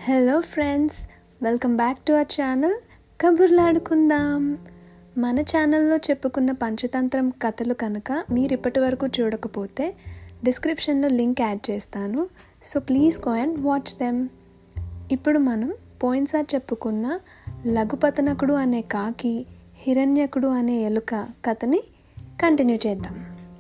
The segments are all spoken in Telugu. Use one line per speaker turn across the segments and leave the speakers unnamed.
hello friends welcome back to our channel Kaburladukundam మన ఛానల్లో చెప్పుకున్న పంచతంత్రం కథలు కనుక మీరు ఇప్పటి వరకు చూడకపోతే డిస్క్రిప్షన్లో లింక్ యాడ్ చేస్తాను so please go and watch them ఇప్పుడు మనం పోయినసారి చెప్పుకున్న లఘుపతనకుడు అనే కాకి హిరణ్యకుడు అనే ఎలుక కథని కంటిన్యూ చేద్దాం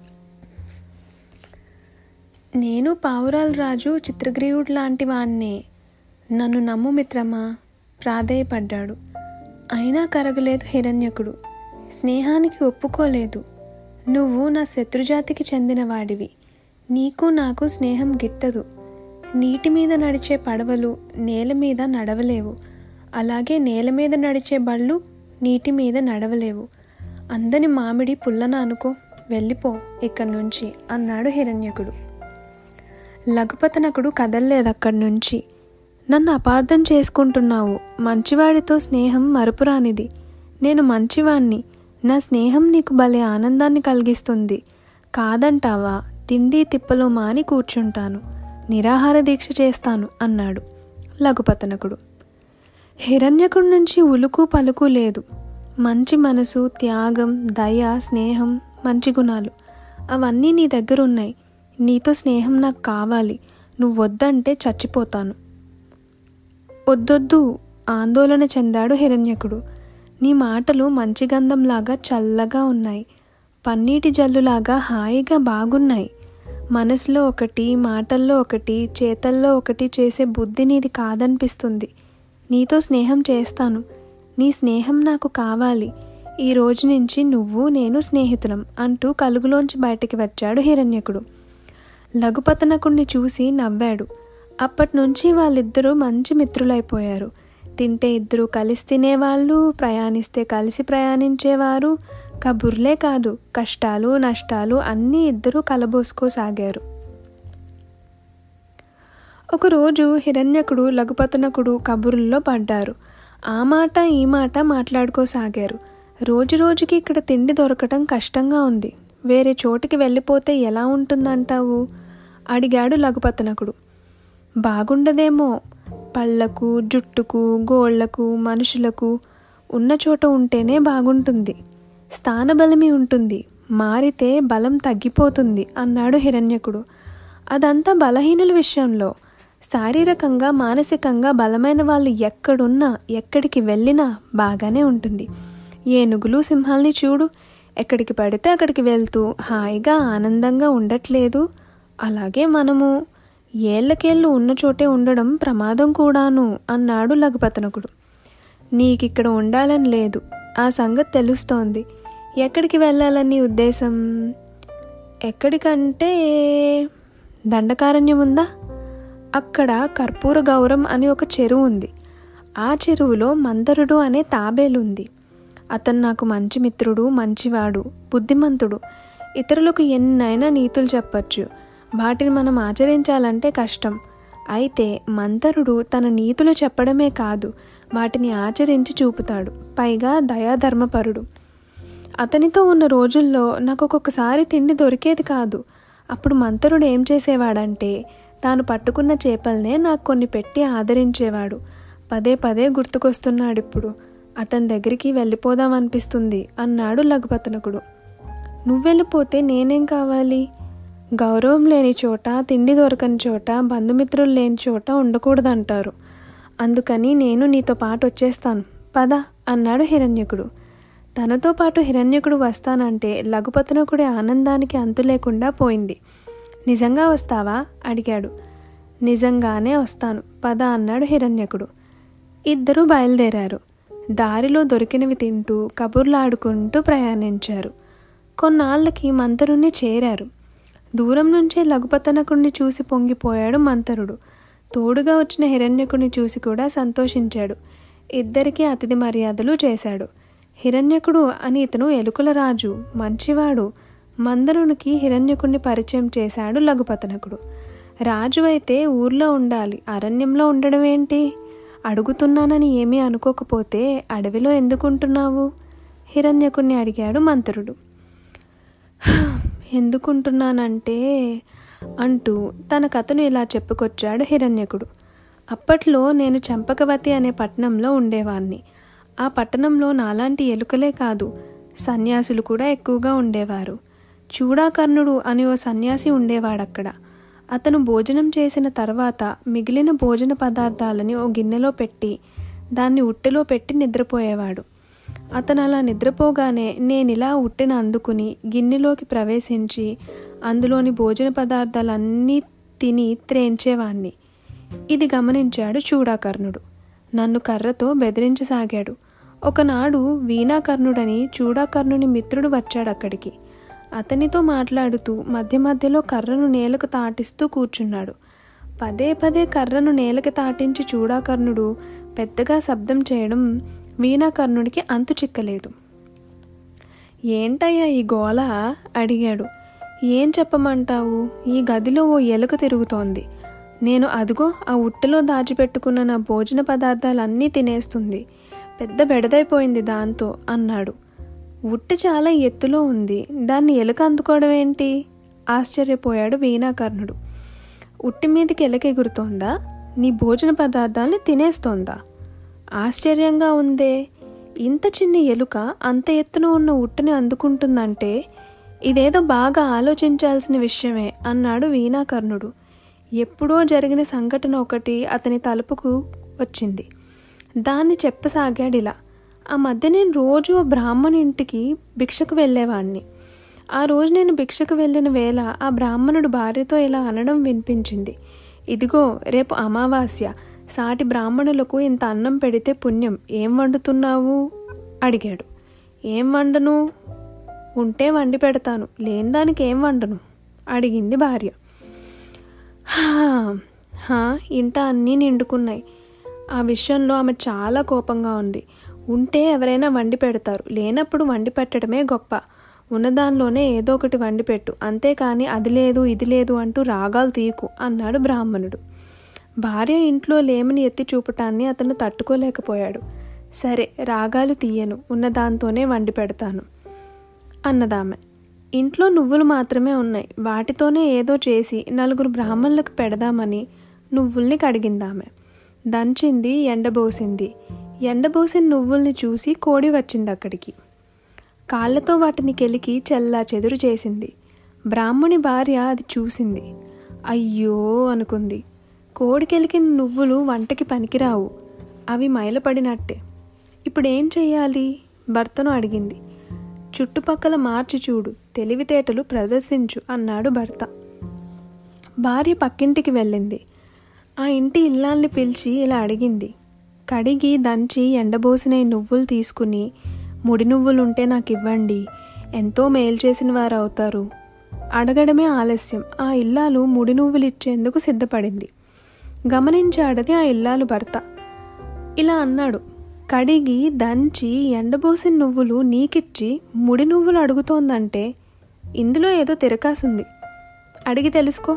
నేను పావురాల రాజు చిత్రగ్రీవుడు లాంటి వాణ్ణే నన్ను నమ్ము మిత్రమా ప్రాధేయపడ్డాడు అయినా కరగలేదు హిరణ్యకుడు స్నేహానికి ఒప్పుకోలేదు నువ్వు నా శత్రుజాతికి చెందిన వాడివి నీకు నాకు స్నేహం గిట్టదు నీటి మీద నడిచే పడవలు నేల మీద నడవలేవు అలాగే నేల మీద నడిచే బళ్ళు నీటి మీద నడవలేవు అందని మామిడి పుల్లన అనుకో వెళ్ళిపో ఇక్కడి నుంచి అన్నాడు హిరణ్యకుడు లఘుపతనకుడు కదల్లేదు అక్కడి నుంచి నన్ను అపార్థం చేసుకుంటున్నావు మంచివాడితో స్నేహం మరపురానిది నేను మంచివాణ్ణి నా స్నేహం నీకు భలే ఆనందాన్ని కలిగిస్తుంది కాదంటావా తిండి తిప్పలు మాని కూర్చుంటాను నిరాహార దీక్ష చేస్తాను అన్నాడు లఘుపతనకుడు హిరణ్యకుడి నుంచి ఉలుకు పలుకు లేదు మంచి మనసు త్యాగం దయ స్నేహం మంచి గుణాలు అవన్నీ నీ దగ్గర ఉన్నాయి నీతో స్నేహం నాకు కావాలి నువ్వు వద్దంటే చచ్చిపోతాను వద్దొద్దు ఆందోళన చెందాడు హిరణ్యకుడు నీ మాటలు మంచి గంధంలాగా చల్లగా ఉన్నాయి పన్నీటి జల్లులాగా హాయిగా బాగున్నాయి మనసులో ఒకటి మాటల్లో ఒకటి చేతల్లో ఒకటి చేసే బుద్ధి నీది కాదనిపిస్తుంది నీతో స్నేహం చేస్తాను నీ స్నేహం నాకు కావాలి ఈ రోజు నుంచి నువ్వు నేను స్నేహితులం అంటూ కలుగులోంచి బయటికి వచ్చాడు హిరణ్యకుడు లఘుపతనకుణ్ణి చూసి నవ్వాడు అప్పటి నుంచి వాళ్ళిద్దరూ మంచి మిత్రులైపోయారు తింటే ఇద్దరు కలిసి తినేవాళ్ళు ప్రయాణిస్తే కలిసి ప్రయాణించేవారు కబుర్లే కాదు కష్టాలు నష్టాలు అన్నీ ఇద్దరూ కలబోసుకోసాగారు ఒకరోజు హిరణ్యకుడు లఘుపతనకుడు కబుర్లలో పడ్డారు ఆ మాట ఈ మాట మాట్లాడుకోసాగారు రోజు రోజుకి ఇక్కడ తిండి దొరకటం కష్టంగా ఉంది వేరే చోటికి వెళ్ళిపోతే ఎలా ఉంటుందంటావు అడిగాడు లఘుపతనకుడు బాగుండదేమో పళ్ళకు జుట్టుకు గోళ్లకు మనుషులకు ఉన్న చోట ఉంటేనే బాగుంటుంది స్థానబలమి ఉంటుంది మారితే బలం తగ్గిపోతుంది అన్నాడు హిరణ్యకుడు అదంతా బలహీనుల విషయంలో శారీరకంగా మానసికంగా బలమైన వాళ్ళు ఎక్కడున్నా ఎక్కడికి వెళ్ళినా బాగానే ఉంటుంది ఏనుగులు సింహాల్ని చూడు ఎక్కడికి పడితే అక్కడికి వెళ్తూ హాయిగా ఆనందంగా ఉండట్లేదు అలాగే మనము ఏళ్ళకేళ్ళు ఉన్న చోటే ఉండడం ప్రమాదం కూడాను అన్నాడు లఘుపతనకుడు నీకిక్కడ ఉండాలని లేదు ఆ సంగతి తెలుస్తోంది ఎక్కడికి వెళ్ళాలని ఉద్దేశం ఎక్కడికంటే దండకారణ్యం ఉందా అక్కడ కర్పూర గౌరం అని ఒక చెరువు ఉంది ఆ చెరువులో మందరుడు అనే తాబేలు ఉంది అతను నాకు మంచి మిత్రుడు మంచివాడు బుద్ధిమంతుడు ఇతరులకు ఎన్నైనా నీతులు చెప్పచ్చు వాటిని మనం ఆచరించాలంటే కష్టం అయితే మంతరుడు తన నీతులు చెప్పడమే కాదు వాటిని ఆచరించి చూపుతాడు పైగా దయాధర్మపరుడు అతనితో ఉన్న రోజుల్లో నాకు ఒక్కొక్కసారి తిండి దొరికేది కాదు అప్పుడు మంతరుడు ఏం చేసేవాడంటే తాను పట్టుకున్న చేపల్నే నాకు కొన్ని పెట్టి ఆదరించేవాడు పదే పదే గుర్తుకొస్తున్నాడు ఇప్పుడు అతని దగ్గరికి వెళ్ళిపోదాం అనిపిస్తుంది అన్నాడు లఘుపతనకుడు నువ్వెళ్ళిపోతే నేనేం కావాలి గౌరవం లేని చోట తిండి దొరకని చోట బంధుమిత్రులు లేని చోట ఉండకూడదంటారు అందుకని నేను నీతో పాటు వచ్చేస్తాను పద అన్నాడు హిరణ్యకుడు తనతో పాటు హిరణ్యకుడు వస్తానంటే లఘుపతనకుడి ఆనందానికి అంతు లేకుండా పోయింది నిజంగా వస్తావా అడిగాడు నిజంగానే వస్తాను పద అన్నాడు హిరణ్యకుడు ఇద్దరూ బయలుదేరారు దారిలో దొరికినవి తింటూ కబుర్లాడుకుంటూ ప్రయాణించారు కొన్నాళ్ళకి మంతరుణ్ణి చేరారు దూరం నుంచే లఘుపతనకుడిని చూసి పొంగిపోయాడు మంతరుడు తోడుగా వచ్చిన హిరణ్యకుడిని చూసి కూడా సంతోషించాడు ఇద్దరికీ అతిథి మర్యాదలు చేశాడు హిరణ్యకుడు అని ఇతను ఎలుకల రాజు మంచివాడు మందరునికి హిరణ్యకుడిని పరిచయం చేశాడు లఘుపతనకుడు రాజు అయితే ఊర్లో ఉండాలి అరణ్యంలో ఉండడం ఏంటి అడుగుతున్నానని ఏమీ అనుకోకపోతే అడవిలో ఎందుకుంటున్నావు హిరణ్యకుడిని అడిగాడు మంత్రుడు ఎందుకుంటున్నానంటే అంటూ తన కథను ఇలా చెప్పుకొచ్చాడు హిరణ్యకుడు అప్పట్లో నేను చంపకవతి అనే పట్టణంలో ఉండేవాణ్ణి ఆ పట్టణంలో నాలాంటి ఎలుకలే కాదు సన్యాసులు కూడా ఎక్కువగా ఉండేవారు చూడాకర్ణుడు అని ఓ సన్యాసి ఉండేవాడక్కడ అతను భోజనం చేసిన తర్వాత మిగిలిన భోజన పదార్థాలని ఓ గిన్నెలో పెట్టి దాన్ని ఉట్టెలో పెట్టి నిద్రపోయేవాడు అతను అలా నిద్రపోగానే నేను ఇలా ఉట్టెను అందుకుని గిన్నెలోకి ప్రవేశించి అందులోని భోజన పదార్థాలన్నీ తిని త్రేంచేవాణ్ణి ఇది గమనించాడు చూడాకర్ణుడు నన్ను కర్రతో బెదిరించసాగాడు ఒకనాడు వీణాకర్ణుడని చూడాకర్ణుని మిత్రుడు వచ్చాడు అక్కడికి అతనితో మాట్లాడుతూ మధ్య మధ్యలో కర్రను నేలకు తాటిస్తూ కూర్చున్నాడు పదే పదే కర్రను నేలకి తాటించి చూడాకర్ణుడు పెద్దగా శబ్దం చేయడం వీణాకర్ణుడికి అంతు చిక్కలేదు ఏంటయ్యా ఈ గోల అడిగాడు ఏం చెప్పమంటావు ఈ గదిలో ఓ ఎలుక తిరుగుతోంది నేను అదిగో ఆ ఉట్టెలో దాచిపెట్టుకున్న నా భోజన పదార్థాలన్నీ తినేస్తుంది పెద్ద బెడదైపోయింది దాంతో అన్నాడు ఉట్టె చాలా ఎత్తులో ఉంది దాన్ని ఎలుక అందుకోవడం ఏంటి ఆశ్చర్యపోయాడు వీణాకర్ణుడు ఉట్టి మీదకి ఎలుక ఎగురుతోందా నీ భోజన పదార్థాలను తినేస్తోందా ఆశ్చర్యంగా ఉందే ఇంత చిన్న ఎలుక అంత ఎత్తున ఉన్న ఉట్టుని అందుకుంటుందంటే ఇదేదో బాగా ఆలోచించాల్సిన విషయమే అన్నాడు వీణాకర్ణుడు ఎప్పుడో జరిగిన సంఘటన ఒకటి అతని తలుపుకు వచ్చింది దాన్ని చెప్పసాగాడిలా ఆ మధ్య నేను రోజు ఓ బ్రాహ్మణి ఇంటికి భిక్షకు వెళ్ళేవాణ్ణి ఆ రోజు నేను భిక్షకు వెళ్ళిన వేళ ఆ బ్రాహ్మణుడు భార్యతో ఇలా అనడం వినిపించింది ఇదిగో రేపు అమావాస్య సాటి బ్రాహ్మణులకు ఇంత అన్నం పెడితే పుణ్యం ఏం వండుతున్నావు అడిగాడు ఏం వండను ఉంటే వండి పెడతాను లేని దానికి ఏం వండను అడిగింది భార్య హా ఇంట అన్నీ నిండుకున్నాయి ఆ విషయంలో ఆమె చాలా కోపంగా ఉంది ఉంటే ఎవరైనా వండి పెడతారు లేనప్పుడు వండి పెట్టడమే గొప్ప ఉన్నదానిలోనే ఏదో ఒకటి వండి పెట్టు అంతేకాని అది లేదు ఇది లేదు అంటూ రాగాలు తీయకు అన్నాడు బ్రాహ్మణుడు భార్య ఇంట్లో లేమని ఎత్తి చూపటాన్ని అతను తట్టుకోలేకపోయాడు సరే రాగాలు తీయను ఉన్నదాంతోనే వండి పెడతాను అన్నదామె ఇంట్లో నువ్వులు మాత్రమే ఉన్నాయి వాటితోనే ఏదో చేసి నలుగురు బ్రాహ్మణులకు పెడదామని నువ్వుల్ని కడిగిందామె దంచింది ఎండబోసింది ఎండబోసిన నువ్వుల్ని చూసి కోడి వచ్చింది అక్కడికి కాళ్ళతో వాటిని కెలికి చెల్లా చెదురు చేసింది బ్రాహ్మణి భార్య అది చూసింది అయ్యో అనుకుంది కోడికెలికిన నువ్వులు వంటకి పనికిరావు అవి మైలపడినట్టే ఇప్పుడేం చెయ్యాలి భర్తను అడిగింది చుట్టుపక్కల మార్చి చూడు తెలివితేటలు ప్రదర్శించు అన్నాడు భర్త భార్య పక్కింటికి వెళ్ళింది ఆ ఇంటి ఇల్లాల్ని పిలిచి ఇలా అడిగింది కడిగి దంచి ఎండబోసిన ఈ నువ్వులు తీసుకుని ముడి నువ్వులుంటే నాకు ఇవ్వండి ఎంతో మేలు చేసిన వారు అవుతారు అడగడమే ఆలస్యం ఆ ఇల్లాలు ముడి నువ్వులు ఇచ్చేందుకు సిద్ధపడింది గమనించాడది ఆ ఇల్లాలు భర్త ఇలా అన్నాడు కడిగి దంచి ఎండబోసిన నువ్వులు నీకిచ్చి ముడి నువ్వులు అడుగుతోందంటే ఇందులో ఏదో తిరకాసుంది అడిగి తెలుసుకో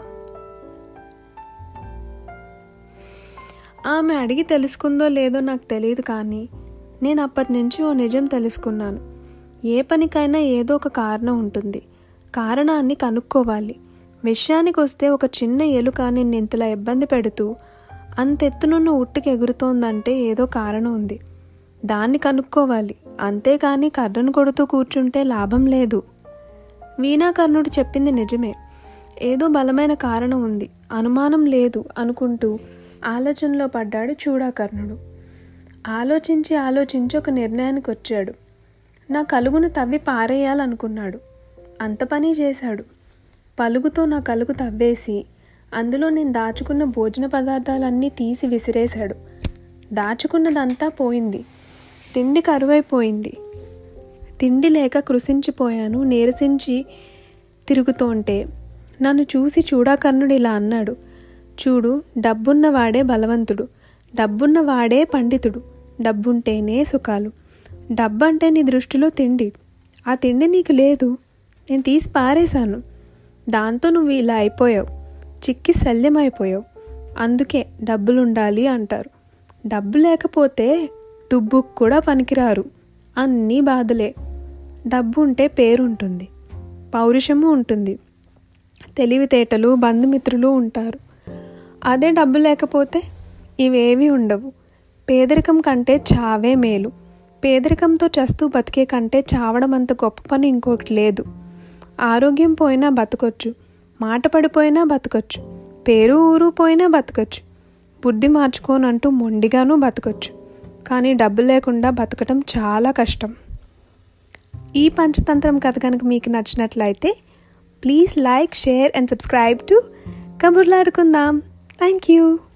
ఆమె అడిగి తెలుసుకుందో లేదో నాకు తెలియదు కానీ నేను అప్పటి నుంచి ఓ నిజం తెలుసుకున్నాను ఏ పనికైనా ఏదో ఒక కారణం ఉంటుంది కారణాన్ని కనుక్కోవాలి విషయానికి వస్తే ఒక చిన్న ఎలుక నిన్ను ఇంతలా ఇబ్బంది పెడుతూ అంతెత్తునున్న ఉట్టుకి ఎగురుతోందంటే ఏదో కారణం ఉంది దాన్ని కనుక్కోవాలి అంతేకాని కర్రను కొడుతూ కూర్చుంటే లాభం లేదు వీణాకర్ణుడు చెప్పింది నిజమే ఏదో బలమైన కారణం ఉంది అనుమానం లేదు అనుకుంటూ ఆలోచనలో పడ్డాడు చూడాకర్ణుడు ఆలోచించి ఆలోచించి ఒక నిర్ణయానికి వచ్చాడు నా కలుగును తవ్వి పారేయాలనుకున్నాడు అంత పని చేశాడు పలుగుతో నా కలుగు తవ్వేసి అందులో నేను దాచుకున్న భోజన పదార్థాలన్నీ తీసి విసిరేశాడు దాచుకున్నదంతా పోయింది తిండి కరువైపోయింది తిండి లేక కృషించిపోయాను నీరసించి తిరుగుతోంటే నన్ను చూసి చూడాకర్ణుడు ఇలా అన్నాడు చూడు డబ్బున్నవాడే బలవంతుడు డబ్బున్నవాడే పండితుడు డబ్బుంటేనే సుఖాలు డబ్బంటే నీ దృష్టిలో తిండి ఆ తిండి నీకు లేదు నేను తీసి పారేశాను దాంతో నువ్వు ఇలా అయిపోయావు చిక్కి శల్యమైపోయావు అందుకే డబ్బులుండాలి అంటారు డబ్బు లేకపోతే డుబ్బుకు కూడా పనికిరారు అన్నీ బాధలే డబ్బు ఉంటే పేరుంటుంది పౌరుషము ఉంటుంది తెలివితేటలు బంధుమిత్రులు ఉంటారు అదే డబ్బు లేకపోతే ఇవేవి ఉండవు పేదరికం కంటే చావే మేలు పేదరికంతో చస్తూ బతికే కంటే చావడం అంత గొప్ప పని ఇంకొకటి లేదు ఆరోగ్యం పోయినా బతకొచ్చు మాట పడిపోయినా బతకొచ్చు పేరు ఊరు పోయినా బతకొచ్చు బుద్ధి మార్చుకోనంటూ మొండిగానూ బతకొచ్చు కానీ డబ్బు లేకుండా బతకటం చాలా కష్టం ఈ పంచతంత్రం కథ కనుక మీకు నచ్చినట్లయితే please like share and subscribe to Kaburladukundam thank you